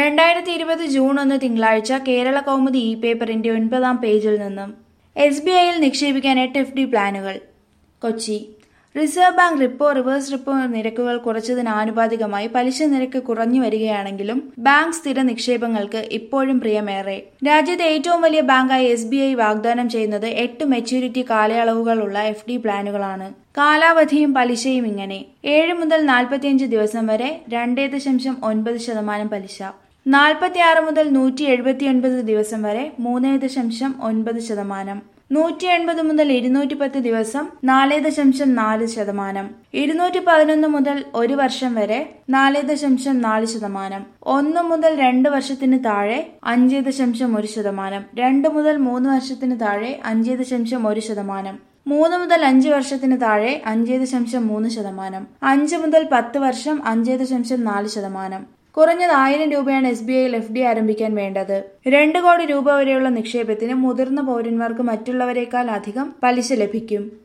രണ്ടായിരത്തി ഇരുപത് ജൂൺ ഒന്ന് തിങ്കളാഴ്ച കേരള കൗമുദി ഇ പേപ്പറിന്റെ ഒൻപതാം പേജിൽ നിന്നും എസ് ബി ഐയിൽ നിക്ഷേപിക്കാൻ എട്ട് എഫ് ഡി പ്ലാനുകൾ Kochi reserve bank repo reverse repo നിരക്കുകൾ കുറച്ചതിന് ആനുപാതികമായി പലിശ നിരക്ക് കുറഞ്ഞു വരികയാണെങ്കിലും ബാങ്ക് സ്ഥിര നിക്ഷേപങ്ങൾക്ക് ഇപ്പോഴും പ്രിയമേറെ രാജ്യത്തെ ഏറ്റവും വലിയ ബാങ്കായ എസ് ബി ഐ വാഗ്ദാനം ചെയ്യുന്നത് എട്ട് മെച്യൂരിറ്റി കാലയളവുകളുള്ള എഫ് ഡി പ്ലാനുകളാണ് കാലാവധിയും പലിശയും ഇങ്ങനെ ഏഴ് മുതൽ നാൽപ്പത്തിയഞ്ച് ദിവസം വരെ രണ്ടേ ദശാംശം ഒൻപത് ശതമാനം പലിശ നാൽപ്പത്തിയാറ് മുതൽ നൂറ്റി എഴുപത്തിയൊൻപത് ദിവസം വരെ മൂന്ന് ദശാംശം ഒൻപത് ശതമാനം നൂറ്റി എൺപത് മുതൽ ഇരുന്നൂറ്റി പത്ത് ദിവസം നാല് ദശാംശം നാല് ശതമാനം ഇരുന്നൂറ്റി പതിനൊന്ന് മുതൽ ഒരു വർഷം വരെ നാല് ദശാംശം നാല് ശതമാനം ഒന്ന് മുതൽ രണ്ട് വർഷത്തിന് താഴെ അഞ്ച് ദശാംശം ഒരു ശതമാനം രണ്ട് മുതൽ മൂന്ന് വർഷത്തിന് താഴെ അഞ്ച് ദശാംശം ഒരു ശതമാനം മൂന്ന് മുതൽ അഞ്ച് വർഷത്തിന് താഴെ അഞ്ച് ദശാംശം മൂന്ന് ശതമാനം അഞ്ച് മുതൽ പത്ത് വർഷം അഞ്ച് ദശാംശം നാല് ശതമാനം കുറഞ്ഞത് ആയിരം രൂപയാണ് എസ് ബി ഐയിൽ എഫ് ഡി ആരംഭിക്കാൻ വേണ്ടത് രണ്ട് കോടി രൂപ വരെയുള്ള നിക്ഷേപത്തിന് മുതിർന്ന പൗരന്മാർക്ക് മറ്റുള്ളവരെക്കാൾ അധികം പലിശ ലഭിക്കും